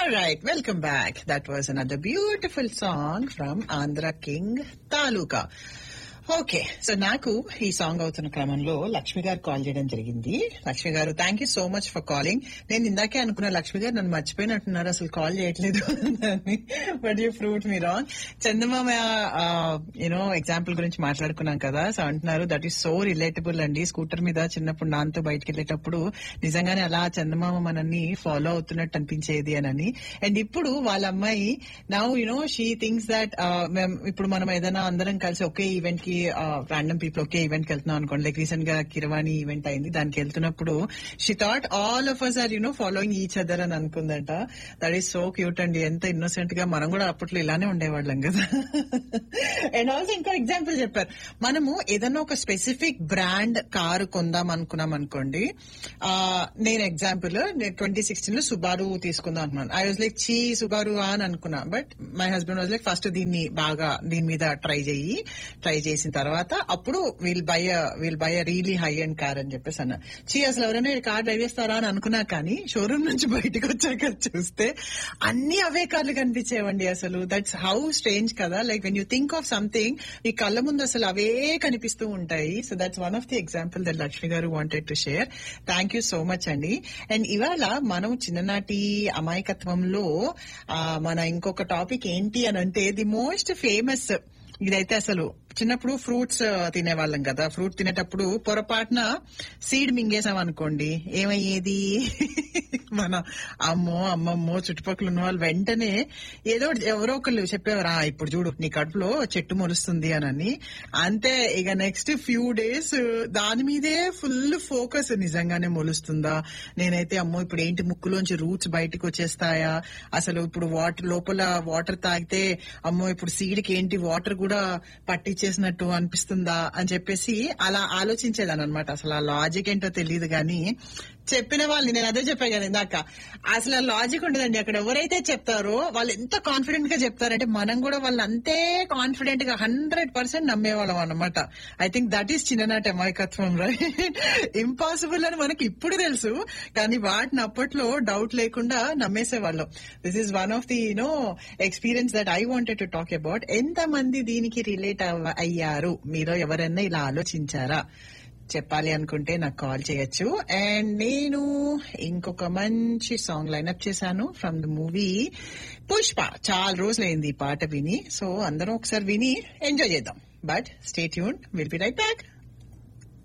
right, welcome back. That was another beautiful song from Andhra King Taluka. Okay so నాకు ఈ song అవుతున్న క్రమంలో లక్ష్మి గారు కాల్ చేయడం జరిగింది Lakshmi garu thank you so much for calling నేను ఇందాకే అనుకున్నా లక్ష్మి గారు నన్ను మర్చిపోయినట్టున్నారు అసలు కాల్ చేయట్లేదు but you proved me wrong చందమామ యూనో ఎగ్జాంపుల్ గురించి మాట్లాడుకున్నాం కదా సో అంటున్నారు దట్ ఈస్ సో రిలేటబుల్ అండి స్కూటర్ మీద చిన్నప్పుడు నాన్నతో బయటకు వెళ్ళేటప్పుడు నిజంగానే అలా చందమామ మనల్ని ఫాలో అవుతున్నట్టు అనిపించేది అని అండ్ ఇప్పుడు వాళ్ళ అమ్మాయి now you know she things that ఇప్పుడు మనం ఏదైనా అందరం కలిసి ఒకే ఈవెంట్ కి ర్యాండమ్ పీపుల్ ఒకే ఈవెంట్ కి వెళ్తున్నాం అనుకోండి లైక్ రీసెంట్ గా కిరవాణి ఈవెంట్ అయింది దానికి వెళ్తున్నప్పుడు she thought all of us are you know following each other అని అనుకుందంట దట్ ఈస్ సో క్యూట్ అండి ఎంత ఇన్నోసెంట్ గా మనం కూడా అప్పట్లో ఇలానే ఉండేవాళ్ళం కదా అండ్ ఆల్సో ఇంకో ఎగ్జాంపుల్ చెప్పారు మనము ఏదైనా ఒక స్పెసిఫిక్ బ్రాండ్ కారు కొందాం అనుకున్నాం అనుకోండి ఆ, నేను ఎగ్జాంపుల్ నేను ట్వంటీ సిక్స్టీన్ లో సుబారు తీసుకుందాం అనుకున్నాను ఐ వాజ్ లైక్ చీ సుబారు అని అనుకున్నా but my husband was like first దీన్ని బాగా దీని మీద ట్రై చేయి ట్రై చేసిన తర్వాత అప్పుడు we'll buy we'll buy a really high end car అని చెప్పేసి అన్న చీ అసలు ఎవరైనా కార్ డ్రైవ్ చేస్తారా అని అనుకున్నా కానీ షోరూమ్ నుంచి బయటకు వచ్చాక చూస్తే అన్ని అవే కార్లు కనిపించేవండి అసలు దట్స్ హౌ స్ట్రేంజ్ కదా like when you think of something ఈ కళ్ళ ముందు అసలు అవే కనిపిస్తూ ఉంటాయి so that's one of the example that Lakshmi garu wanted to share thank you so much అండి అండ్ ఇవాళ మనం చిన్ననాటి అమాయకత్వంలో ఆ, మన ఇంకొక టాపిక్ ఏంటి అని అంటే ది మోస్ట్ ఫేమస్ ఇదైతే అసలు చిన్నప్పుడు ఫ్రూట్స్ తినేవాళ్ళం కదా ఫ్రూట్ తినేటప్పుడు పొరపాటున సీడ్ మింగేసాం అనుకోండి ఏమయ్యేది మన అమ్మో అమ్మమ్మో చుట్టుపక్కల ఉన్న వాళ్ళు వెంటనే ఏదో ఒకటి ఎవరో ఒకళ్ళు చెప్పేవారు "ఆ, ఇప్పుడు చూడు నీ కడుపులో చెట్టు మొలుస్తుంది అని అంతే ఇక నెక్స్ట్ ఫ్యూ డేస్ దాని మీదే ఫుల్ ఫోకస్ నిజంగానే మొలుస్తుందా నేనైతే అమ్మో ఇప్పుడు ఏంటి ముక్కులోంచి రూట్స్ బయటకు వచ్చేస్తాయా అసలు ఇప్పుడు వాటర్ లోపల వాటర్ తాగితే అమ్మో ఇప్పుడు సీడ్కి ఏంటి వాటర్ కూడా పట్టించేసినట్టు అనిపిస్తుందా అని చెప్పేసి అలా ఆలోచించేదాన్ని అనమాట అసలు ఆ లాజిక్ ఏంటో తెలియదు కానీ చెప్పిన వాళ్ళని నేను అదే చెప్పాను కదా ఇందాక అసలు ఆ లాజిక్ ఉండదండి అక్కడ ఎవరైతే చెప్తారో వాళ్ళు ఎంత కాన్ఫిడెంట్ గా చెప్తారంటే మనం కూడా వాళ్ళు అంతే కాన్ఫిడెంట్ గా హండ్రెడ్ పర్సెంట్ నమ్మేవాళ్ళం అనమాట ఐ థింక్ దట్ ఈస్ చిన్ననాటి అమాయకత్వం రైట్ ఇంపాసిబుల్ అని మనకి ఇప్పుడు తెలుసు కానీ వాటిని అప్పట్లో డౌట్ లేకుండా నమ్మేసేవాళ్ళం this is one of the you know experience that I wanted to talk about ఎంత మంది దీనికి రిలేట్ అయ్యారు మీరు ఎవరైనా ఇలా ఆలోచించారా చెప్పాలి అనుకుంటే నాకు కాల్ చేయొచ్చు అండ్ నేను ఇంకొక మంచి సాంగ్ లైన్అప్ చేశాను ఫ్రమ్ ద మూవీ పుష్ప చాలా రోజులైంది ఈ పాట విని సో అందరం ఒకసారి విని ఎంజాయ్ చేద్దాం but stay tune will be right back